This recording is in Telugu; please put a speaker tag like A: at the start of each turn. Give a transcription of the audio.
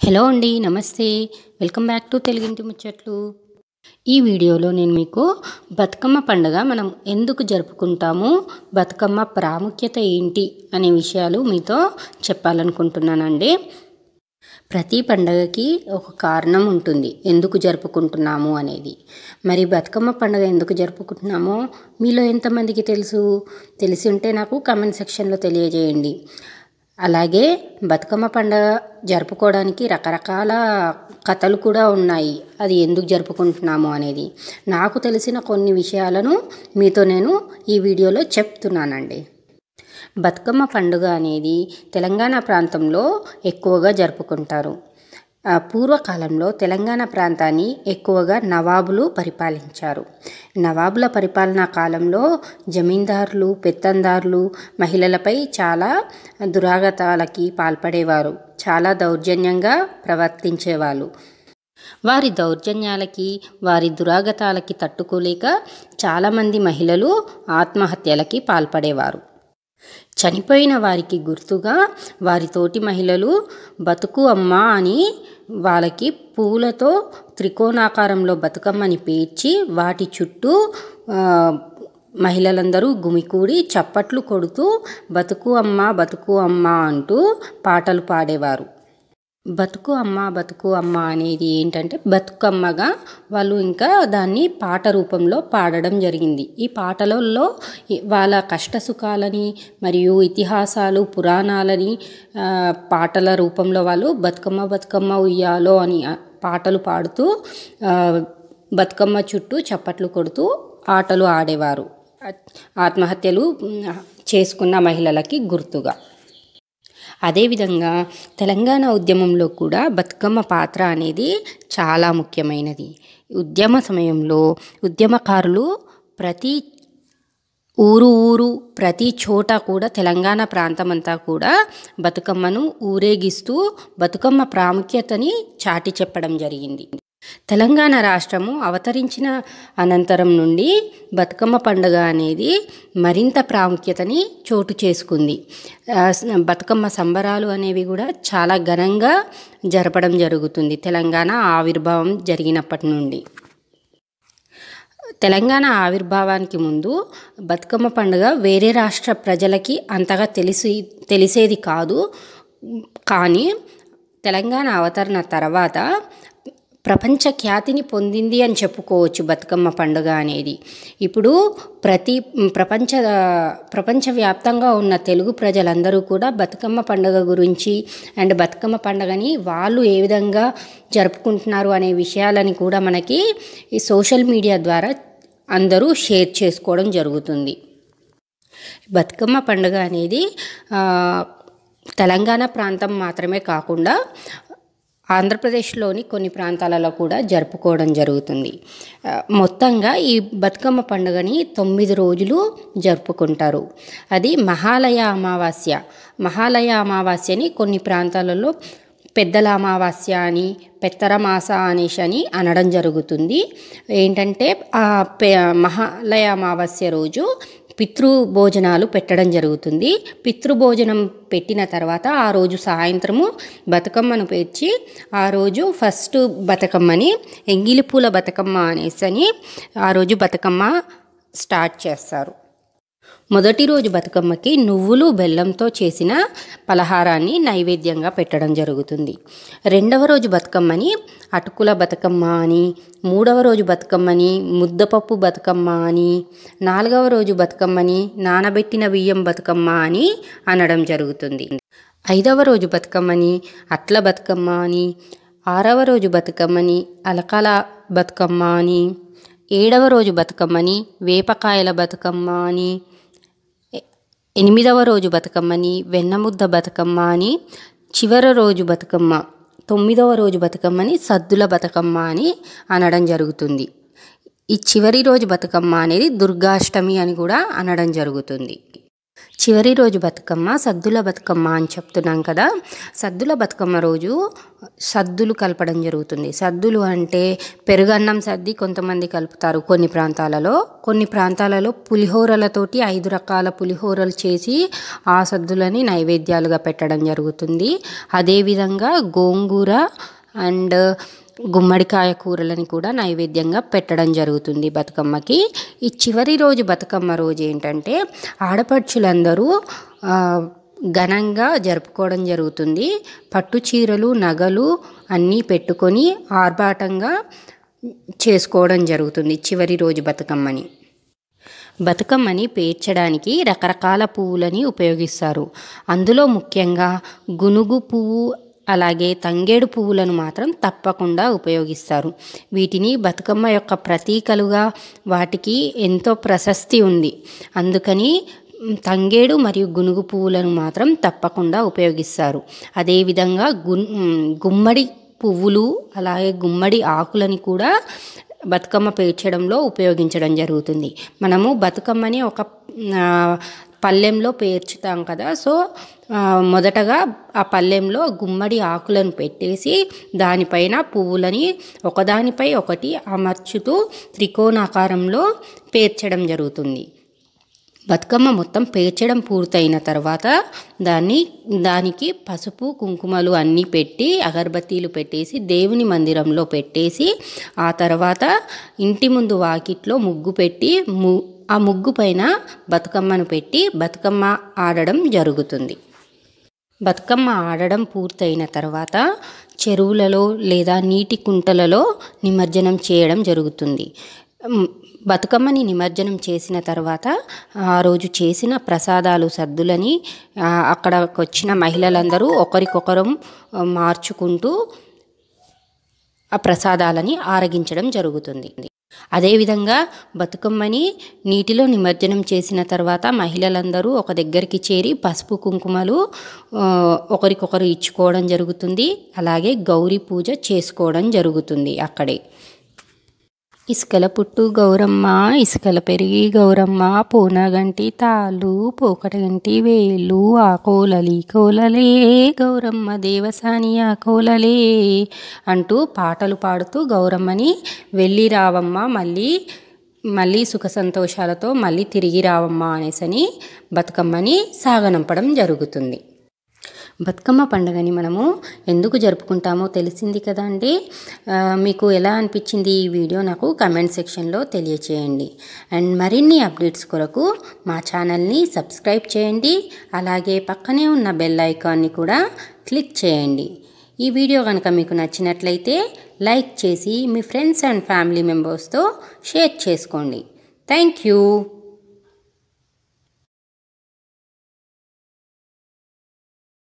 A: హలో అండి నమస్తే వెల్కమ్ బ్యాక్ టు తెలుగింటి ముచ్చట్లు ఈ వీడియోలో నేను మీకు బతుకమ్మ పండుగ మనం ఎందుకు జరుపుకుంటాము బతుకమ్మ ప్రాముఖ్యత ఏంటి అనే విషయాలు మీతో చెప్పాలనుకుంటున్నానండి ప్రతి పండగకి ఒక కారణం ఉంటుంది ఎందుకు జరుపుకుంటున్నాము అనేది మరి బతుకమ్మ పండుగ ఎందుకు జరుపుకుంటున్నామో మీలో ఎంతమందికి తెలుసు తెలిసి ఉంటే నాకు కామెంట్ సెక్షన్లో తెలియజేయండి అలాగే బతుకమ్మ పండుగ జరుపుకోవడానికి రకరకాల కథలు కూడా ఉన్నాయి అది ఎందుకు జరుపుకుంటున్నాము అనేది నాకు తెలిసిన కొన్ని విషయాలను మీతో నేను ఈ వీడియోలో చెప్తున్నానండి బతుకమ్మ పండుగ అనేది తెలంగాణ ప్రాంతంలో ఎక్కువగా జరుపుకుంటారు ఆ, పూర్వకాలంలో తెలంగాణ ప్రాంతాన్ని ఎక్కువగా నవాబులు పరిపాలించారు నవాబుల పరిపాలనా కాలంలో జమీందారులు పెత్తందారులు మహిళలపై చాలా దురాగతాలకి పాల్పడేవారు చాలా దౌర్జన్యంగా ప్రవర్తించేవాళ్ళు వారి దౌర్జన్యాలకి వారి దురాగతాలకి తట్టుకోలేక చాలామంది మహిళలు ఆత్మహత్యలకి పాల్పడేవారు చనిపోయిన వారికి గుర్తుగా వారి తోటి మహిళలు బతుకు అమ్మ అని వాళ్ళకి పూలతో త్రికోణాకారంలో బతుకమ్మని పేర్చి వాటి చుట్టూ ఆ, మహిళలందరూ గుమికూడి చప్పట్లు కొడుతూ బతుకు అమ్మ బతుకు అమ్మ అంటూ పాటలు పాడేవారు బతుకు అమ్మ బతుకు అమ్మ అనేది ఏంటంటే బతుకమ్మగా వాళ్ళు ఇంకా దాన్ని పాట రూపంలో పాడడం జరిగింది ఈ పాటలలో ఈ- వాళ్ళ కష్ట సుఖాలని మరియు ఇతిహాసాలు పురాణాలని ఆ, పాటల రూపంలో వాళ్ళు బతుకమ్మ బతుకమ్మ ఉయ్యాలో అని ఆ, పాటలు పాడుతూ ఆ, బతుకమ్మ చుట్టూ చప్పట్లు కొడుతూ ఆటలు ఆడేవారు ఆత్మహత్యలు ఉమ్, చేసుకున్న మహిళలకి గుర్తుగా అదేవిధంగా తెలంగాణ ఉద్యమంలో కూడా బతుకమ్మ పాత్ర అనేది చాలా ముఖ్యమైనది ఉద్యమ సమయంలో ఉద్యమకారులు ప్రతి ఊరు ఊరు ప్రతి చోట కూడా తెలంగాణ ప్రాంతమంతా కూడా బతుకమ్మను ఊరేగిస్తూ బతుకమ్మ ప్రాముఖ్యతని చాటి చెప్పడం జరిగింది తెలంగాణ రాష్ట్రము అవతరించిన అనంతరం నుండి బతుకమ్మ పండుగ అనేది మరింత ప్రాముఖ్యతని చోటు చేసుకుంది ఆ, స- బతుకమ్మ సంబరాలు అనేవి కూడా చాలా ఘనంగా జరపడం జరుగుతుంది తెలంగాణ ఆవిర్భావం జరిగినప్పటి నుండి తెలంగాణ ఆవిర్భావానికి ముందు బతుకమ్మ పండుగ వేరే రాష్ట్ర ప్రజలకి అంతగా తెలిసి తెలిసేది కాదు కానీ తెలంగాణ అవతరణ తర్వాత ప్రపంచ ఖ్యాతిని పొందింది అని చెప్పుకోవచ్చు బతుకమ్మ పండుగ అనేది ఇప్పుడు ప్రతి ప్రపంచ ప్రపంచవ్యాప్తంగా ఉన్న తెలుగు ప్రజలందరూ కూడా బతుకమ్మ పండుగ గురించి అండ్ బతుకమ్మ పండుగని వాళ్ళు ఏ విధంగా జరుపుకుంటున్నారు అనే విషయాలని కూడా మనకి ఈ సోషల్ మీడియా ద్వారా అందరూ షేర్ చేసుకోవడం జరుగుతుంది బతుకమ్మ పండుగ అనేది ఆ, తెలంగాణ ప్రాంతం మాత్రమే కాకుండా ఆంధ్రప్రదేశ్లోని కొన్ని ప్రాంతాలలో కూడా జరుపుకోవడం జరుగుతుంది ఆ, మొత్తంగా ఈ బతుకమ్మ పండుగని తొమ్మిది రోజులు జరుపుకుంటారు అది మహాలయ అమావాస్య మహాలయ అమావాస్యని కొన్ని ప్రాంతాలలో పెద్దల అమావాస్య అని పెత్తరమాస అనేసి అని అనడం జరుగుతుంది ఏంటంటే ఆ పె మహాలయ అమావాస్య రోజు పితృ భోజనాలు పెట్టడం జరుగుతుంది పితృభోజనం పెట్టిన తర్వాత ఆ రోజు సాయంత్రము బతుకమ్మను పేర్చి ఆ రోజు ఫస్ట్ బతుకమ్మని ఎంగిలి పూల బతుకమ్మ అనేసి అని ఆ రోజు బతుకమ్మ స్టార్ట్ చేస్తారు మొదటి రోజు బతుకమ్మకి నువ్వులు బెల్లంతో చేసిన పలహారాన్ని నైవేద్యంగా పెట్టడం జరుగుతుంది రెండవ రోజు బతుకమ్మని అటుకుల బతుకమ్మ అని మూడవ రోజు బతుకమ్మని ముద్దపప్పు బతుకమ్మ అని నాలుగవ రోజు బతుకమ్మని నానబెట్టిన బియ్యం బతుకమ్మ అని అనడం జరుగుతుంది ఐదవ రోజు బతుకమ్మని అట్ల బతుకమ్మ అని ఆరవ రోజు బతుకమ్మని అలకల బతుకమ్మ అని ఏడవ రోజు బతుకమ్మని వేపకాయల బతుకమ్మ అని ఎనిమిదవ రోజు బతుకమ్మని వెన్నముద్ద బతుకమ్మ అని చివరి రోజు బతుకమ్మ తొమ్మిదవ రోజు బతుకమ్మని సద్దుల బతుకమ్మ అని అనడం జరుగుతుంది ఈ చివరి రోజు బతుకమ్మ అనేది దుర్గాష్టమి అని కూడా అనడం జరుగుతుంది చివరి రోజు బతుకమ్మ సద్దుల బతుకమ్మ అని చెప్తున్నాం కదా సద్దుల బతుకమ్మ రోజు సద్దులు కలపడం జరుగుతుంది సద్దులు అంటే పెరుగన్నం సద్ది కొంతమంది కలుపుతారు కొన్ని ప్రాంతాలలో కొన్ని ప్రాంతాలలో పులిహోరలతోటి ఐదు రకాల పులిహోరలు చేసి ఆ సద్దులని నైవేద్యాలుగా పెట్టడం జరుగుతుంది అదేవిధంగా గోంగూర అండ్ గుమ్మడికాయ కూరలని కూడా నైవేద్యంగా పెట్టడం జరుగుతుంది బతుకమ్మకి ఈ చివరి రోజు బతుకమ్మ రోజు ఏంటంటే ఆడపడుచులందరూ ఆ, ఘనంగా జరుపుకోవడం జరుగుతుంది పట్టు చీరలు నగలు అన్నీ పెట్టుకొని ఆర్భాటంగా చేసుకోవడం జరుగుతుంది చివరి రోజు బతుకమ్మని బతుకమ్మని పేర్చడానికి రకరకాల పువ్వులని ఉపయోగిస్తారు అందులో ముఖ్యంగా గునుగు పువ్వు అలాగే తంగేడు పువ్వులను మాత్రం తప్పకుండా ఉపయోగిస్తారు వీటిని బతుకమ్మ యొక్క ప్రతీకలుగా వాటికి ఎంతో ప్రశస్తి ఉంది అందుకని మ్, తంగేడు మరియు గునుగు పువ్వులను మాత్రం తప్పకుండా ఉపయోగిస్తారు అదేవిధంగా గున్ మ్, గుమ్మడి పువ్వులు అలాగే గుమ్మడి ఆకులని కూడా బతుకమ్మ పేర్చడంలో ఉపయోగించడం జరుగుతుంది మనము బతుకమ్మని ఒక ఆ, పళ్ళెంలో పేర్చుతాం కదా సో ఆ, మొదటగా ఆ పళ్ళెంలో గుమ్మడి ఆకులను పెట్టేసి దానిపైన పువ్వులని ఒకదానిపై ఒకటి అమర్చుతూ త్రికోణాకారంలో పేర్చడం జరుగుతుంది బతుకమ్మ మొత్తం పేర్చడం పూర్తయిన తర్వాత దాన్ని దానికి పసుపు కుంకుమలు అన్నీ పెట్టి అగరబత్తీలు పెట్టేసి దేవుని మందిరంలో పెట్టేసి ఆ తర్వాత ఇంటి ముందు వాకిట్లో ముగ్గు పెట్టి ము ఆ ముగ్గు పైన బతుకమ్మను పెట్టి బతుకమ్మ ఆడడం జరుగుతుంది బతుకమ్మ ఆడడం పూర్తయిన తర్వాత చెరువులలో లేదా నీటి కుంటలలో నిమజ్జనం చేయడం జరుగుతుంది మ్, బతుకమ్మని నిమజ్జనం చేసిన తర్వాత ఆ రోజు చేసిన ప్రసాదాలు సద్దులని ఆ, అక్కడికి వచ్చిన మహిళలందరూ ఒకరికొకరం ఆ, మార్చుకుంటూ ఆ ప్రసాదాలని ఆరగించడం జరుగుతుంది అదేవిధంగా బతుకమ్మని నీటిలో నిమజ్జనం చేసిన తర్వాత మహిళలందరూ ఒక దగ్గరికి చేరి పసుపు కుంకుమలు ఆ, ఒకరికొకరు ఇచ్చుకోవడం జరుగుతుంది అలాగే గౌరీ పూజ చేసుకోవడం జరుగుతుంది అక్కడే ఇసుకల పుట్టు గౌరమ్మ ఇసుకల పెరిగి గౌరమ్మ పూనగంటి తాళ్ళు పోకటగంటి వేలు ఆ కోలలి కోలలే గౌరమ్మ దేవసాని ఆ కోలలే అంటూ పాటలు పాడుతూ గౌరమ్మని వెళ్ళి రావమ్మ మళ్ళీ మళ్ళీ సుఖ సంతోషాలతో మళ్ళీ తిరిగి రావమ్మ అనేసని బతుకమ్మని సాగనంపడం జరుగుతుంది బతుకమ్మ పండుగని మనము ఎందుకు జరుపుకుంటామో తెలిసింది కదా అండి ఆ, మీకు ఎలా అనిపించింది ఈ వీడియో నాకు కమెంట్ సెక్షన్లో తెలియచేయండి అండ్ మరిన్ని అప్డేట్స్ కొరకు మా ఛానల్ని సబ్స్క్రైబ్ చేయండి అలాగే పక్కనే ఉన్న బెల్ ఐకాన్ని కూడా క్లిక్ చేయండి ఈ వీడియో కనుక మీకు నచ్చినట్లయితే లైక్ చేసి మీ ఫ్రెండ్స్ అండ్ ఫ్యామిలీ మెంబర్స్తో షేర్ చేసుకోండి థ్యాంక్ యూ